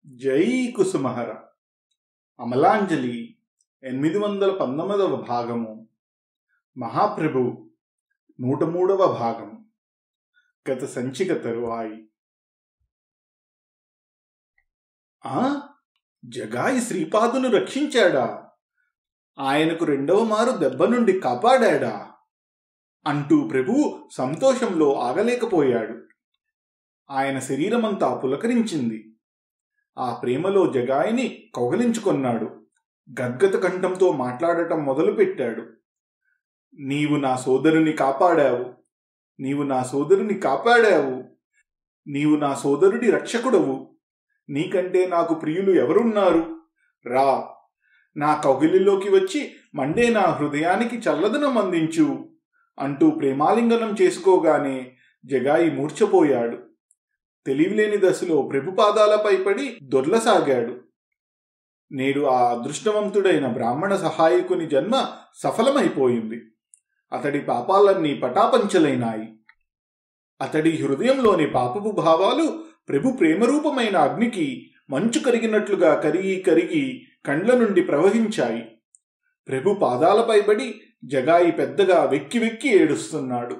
జై కుసుమహర అమలాంజలి ఎనిమిది వందల పంతొమ్మిదవ భాగము మహాప్రభు నూట మూడవ భాగం గత సంచిక తరువాయి ఆ జగాయి శ్రీపాదును రక్షించాడా ఆయనకు రెండవ మారు దెబ్బ నుండి కాపాడాడా అంటూ ప్రభు సంతోషంలో ఆగలేకపోయాడు ఆయన శరీరమంతా పులకరించింది ఆ ప్రేమలో జగాయిని కౌగలించుకొన్నాడు గద్గత కంఠంతో మాట్లాడటం మొదలుపెట్టాడు నీవు నా సోదరుని కాపాడావు నీవు నా సోదరుని కాపాడావు నీవు నా సోదరుడి రక్షకుడవు నీకంటే నాకు ప్రియులు ఎవరున్నారు రా నా కౌగిలిలోకి వచ్చి మండే నా హృదయానికి చల్లదనం అందించు అంటూ ప్రేమాలింగనం చేసుకోగానే జగాయి మూర్ఛపోయాడు తెలివిలేని దశలో ప్రభుపాదాలపై పడి దొర్లసాగాడు నేడు ఆ అదృష్టవంతుడైన బ్రాహ్మణ సహాయకుని జన్మ సఫలమైపోయింది అతడి పాపాలన్నీ పటాపంచలైనాయి అతడి హృదయంలోని పాపపు భావాలు ప్రభు ప్రేమరూపమైన అగ్నికి మంచు కరిగినట్లుగా కరిగి కరిగి కండ్ల నుండి ప్రవహించాయి ప్రభు పాదాలపై పడి జగాయి పెద్దగా వెక్కి వెక్కి ఏడుస్తున్నాడు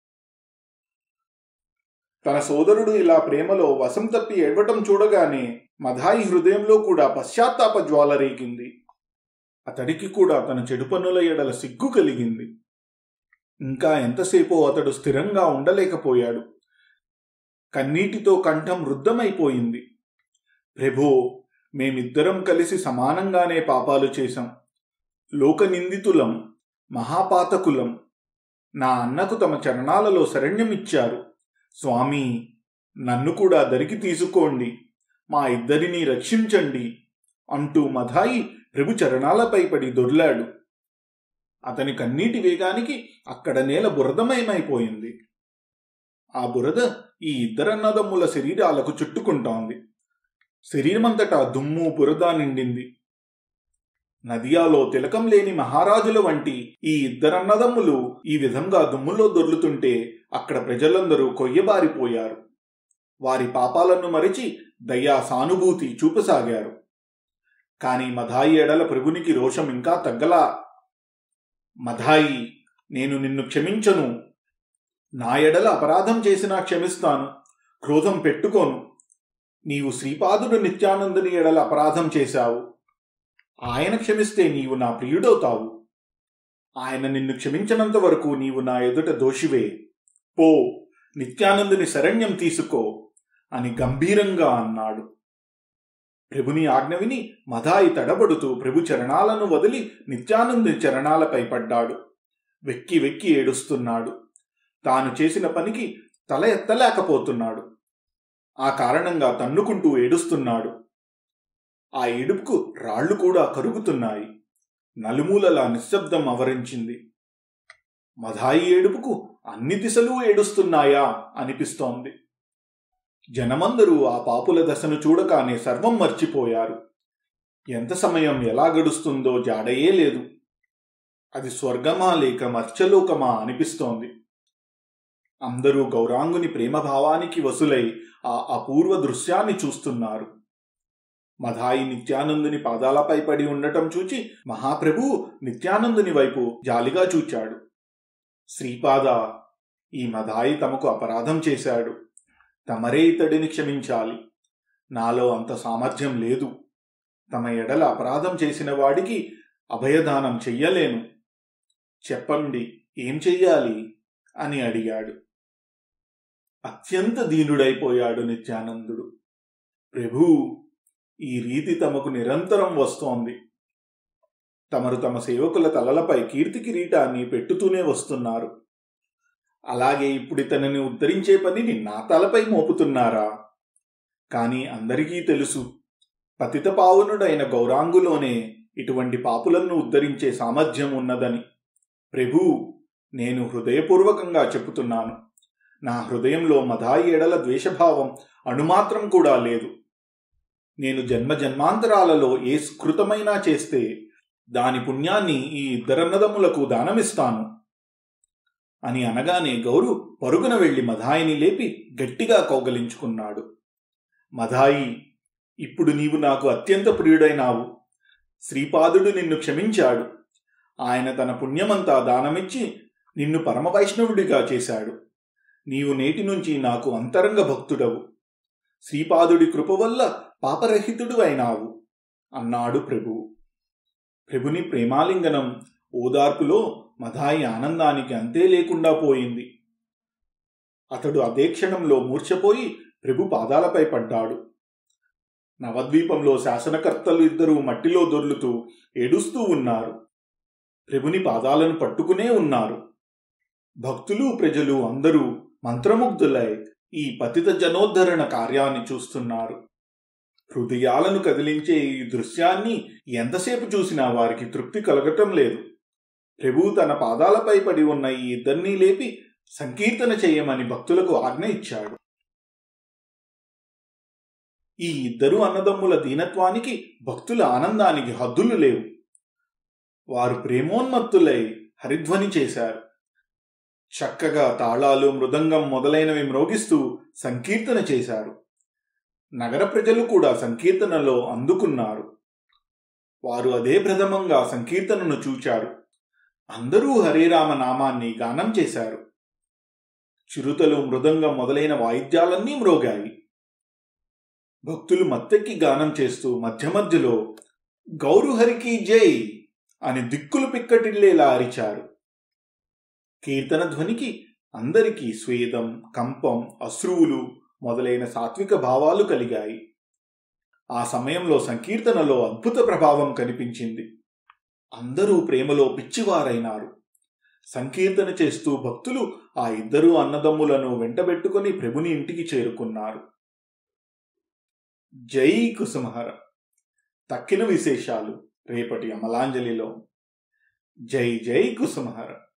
తన సోదరుడు ఇలా ప్రేమలో వశం తప్పి ఏడవటం చూడగానే మధాయి హృదయంలో కూడా పశ్చాత్తాప జ్వాల రేగింది అతడికి కూడా తన చెడు పనుల ఎడల సిగ్గు కలిగింది ఇంకా ఎంతసేపో అతడు స్థిరంగా ఉండలేకపోయాడు కన్నీటితో కంఠం రుద్ధమైపోయింది ప్రభో మేమిద్దరం కలిసి సమానంగానే పాపాలు చేశాం లోక నిందితులం మహాపాతకులం నా అన్నకు తమ చరణాలలో శరణ్యమిచ్చారు స్వామి నన్ను కూడా దరికి తీసుకోండి మా ఇద్దరిని రక్షించండి అంటూ మధాయి ప్రభు చరణాలపై పడి దొర్లాడు అతని కన్నీటి వేగానికి అక్కడ నేల బురదమయమైపోయింది ఆ బురద ఈ ఇద్దరన్నదమ్ముల శరీరాలకు చుట్టుకుంటోంది శరీరమంతటా దుమ్ము బురద నిండింది నదియాలో తిలకం లేని మహారాజుల వంటి ఈ ఇద్దరన్నదమ్ములు ఈ విధంగా దుమ్ములో దొర్లుతుంటే అక్కడ ప్రజలందరూ కొయ్యబారిపోయారు వారి పాపాలను మరిచి దయా సానుభూతి చూపసాగారు కాని మధాయి ఎడల ప్రభునికి రోషం ఇంకా తగ్గలా మధాయి నేను నిన్ను క్షమించను నా ఎడల అపరాధం చేసినా క్షమిస్తాను క్రోధం పెట్టుకోను నీవు శ్రీపాదుడు నిత్యానందుని ఎడల అపరాధం చేశావు ఆయన క్షమిస్తే నీవు నా ప్రియుడవుతావు ఆయన నిన్ను క్షమించనంత వరకు నీవు నా ఎదుట దోషివే పో నిత్యానందుని శరణ్యం తీసుకో అని గంభీరంగా అన్నాడు ప్రభుని ఆజ్ఞ విని మధాయి తడబడుతూ ప్రభు చరణాలను వదిలి నిత్యానందుని చరణాలపై పడ్డాడు వెక్కి వెక్కి ఏడుస్తున్నాడు తాను చేసిన పనికి తల ఎత్తలేకపోతున్నాడు ఆ కారణంగా తన్నుకుంటూ ఏడుస్తున్నాడు ఆ ఏడుపుకు రాళ్లు కూడా కరుగుతున్నాయి నలుమూలలా నిశ్శబ్దం అవరించింది మధాయి ఏడుపుకు అన్ని దిశలు ఏడుస్తున్నాయా అనిపిస్తోంది జనమందరూ ఆ పాపుల దశను చూడగానే సర్వం మర్చిపోయారు ఎంత సమయం ఎలా గడుస్తుందో జాడయే లేదు అది స్వర్గమా లేక మర్చలోకమా అనిపిస్తోంది అందరూ గౌరాంగుని ప్రేమభావానికి వసులై ఆ అపూర్వ దృశ్యాన్ని చూస్తున్నారు మధాయి నిత్యానందుని పాదాలపై పడి ఉండటం చూచి మహాప్రభు నిత్యానందుని వైపు జాలిగా చూచాడు శ్రీపాద ఈ మధాయి తమకు అపరాధం చేశాడు తమరే ఇతడిని క్షమించాలి నాలో అంత సామర్థ్యం లేదు తమ ఎడల అపరాధం చేసిన వాడికి అభయదానం చెయ్యలేను చెప్పండి ఏం చెయ్యాలి అని అడిగాడు అత్యంత దీనుడైపోయాడు నిత్యానందుడు ప్రభూ ఈ రీతి తమకు నిరంతరం వస్తోంది తమరు తమ సేవకుల తలలపై కీర్తి కిరీటాన్ని పెట్టుతూనే వస్తున్నారు అలాగే ఇప్పుడు ఇతనిని ఉద్ధరించే పనిని నా తలపై మోపుతున్నారా కాని అందరికీ తెలుసు పతిత పావనుడైన గౌరాంగులోనే ఇటువంటి పాపులను ఉద్ధరించే సామర్థ్యం ఉన్నదని ప్రభూ నేను హృదయపూర్వకంగా చెప్పుతున్నాను నా హృదయంలో మధాయి ఎడల ద్వేషభావం అణుమాత్రం కూడా లేదు నేను జన్మ జన్మాంతరాలలో ఏ స్కృతమైనా చేస్తే దాని పుణ్యాన్ని ఈ ఇద్దరన్నదమ్ములకు దానమిస్తాను అని అనగానే గౌరు పరుగున వెళ్లి మధాయిని లేపి గట్టిగా కౌగలించుకున్నాడు మధాయి ఇప్పుడు నీవు నాకు అత్యంత ప్రియుడైనావు శ్రీపాదుడు నిన్ను క్షమించాడు ఆయన తన పుణ్యమంతా దానమిచ్చి నిన్ను పరమవైష్ణవుడిగా చేశాడు నీవు నేటి నుంచి నాకు అంతరంగ భక్తుడవు శ్రీపాదుడి కృప వల్ల పాపరహితుడు అయినావు అన్నాడు ప్రభువు ప్రభుని ప్రేమాలింగనం ఓదార్పులో మధాయి ఆనందానికి అంతే లేకుండా పోయింది అతడు అదే క్షణంలో మూర్ఛపోయి ప్రభు పాదాలపై పడ్డాడు నవద్వీపంలో శాసనకర్తలు ఇద్దరూ మట్టిలో దొర్లుతూ ఏడుస్తూ ఉన్నారు ప్రభుని పాదాలను పట్టుకునే ఉన్నారు భక్తులు ప్రజలు అందరూ మంత్రముగ్ధులై ఈ పతిత జనోద్ధరణ కార్యాన్ని చూస్తున్నారు హృదయాలను కదిలించే ఈ దృశ్యాన్ని ఎంతసేపు చూసినా వారికి తృప్తి కలగటం లేదు ప్రభువు తన పాదాలపై పడి ఉన్న ఈ ఇద్దరినీ లేపి సంకీర్తన చేయమని భక్తులకు ఆజ్ఞ ఇచ్చాడు ఈ ఇద్దరు అన్నదమ్ముల దీనత్వానికి భక్తుల ఆనందానికి హద్దులు లేవు వారు ప్రేమోన్మత్తులై హరిధ్వని చేశారు చక్కగా తాళాలు మృదంగం మొదలైనవి మ్రోగిస్తూ సంకీర్తన చేశారు నగర ప్రజలు కూడా సంకీర్తనలో అందుకున్నారు వారు అదే ప్రథమంగా సంకీర్తనను చూచారు అందరూ హరిరామ నామాన్ని గానం చేశారు చిరుతలు మృదంగం మొదలైన వాయిద్యాలన్నీ మ్రోగాయి భక్తులు మత్తెక్కి గానం చేస్తూ మధ్య మధ్యలో గౌరుహరికి జై అని దిక్కులు పిక్కటిల్లేలా అరిచారు కీర్తన ధ్వనికి అందరికీ స్వేదం కంపం అశ్రువులు మొదలైన సాత్విక భావాలు కలిగాయి ఆ సమయంలో సంకీర్తనలో అద్భుత ప్రభావం కనిపించింది అందరూ ప్రేమలో పిచ్చివారైనారు సంకీర్తన చేస్తూ భక్తులు ఆ ఇద్దరు అన్నదమ్ములను వెంటబెట్టుకుని ప్రభుని ఇంటికి చేరుకున్నారు జై కుసుమహర తక్కిన విశేషాలు రేపటి అమలాంజలిలో జై జై కుసుమహర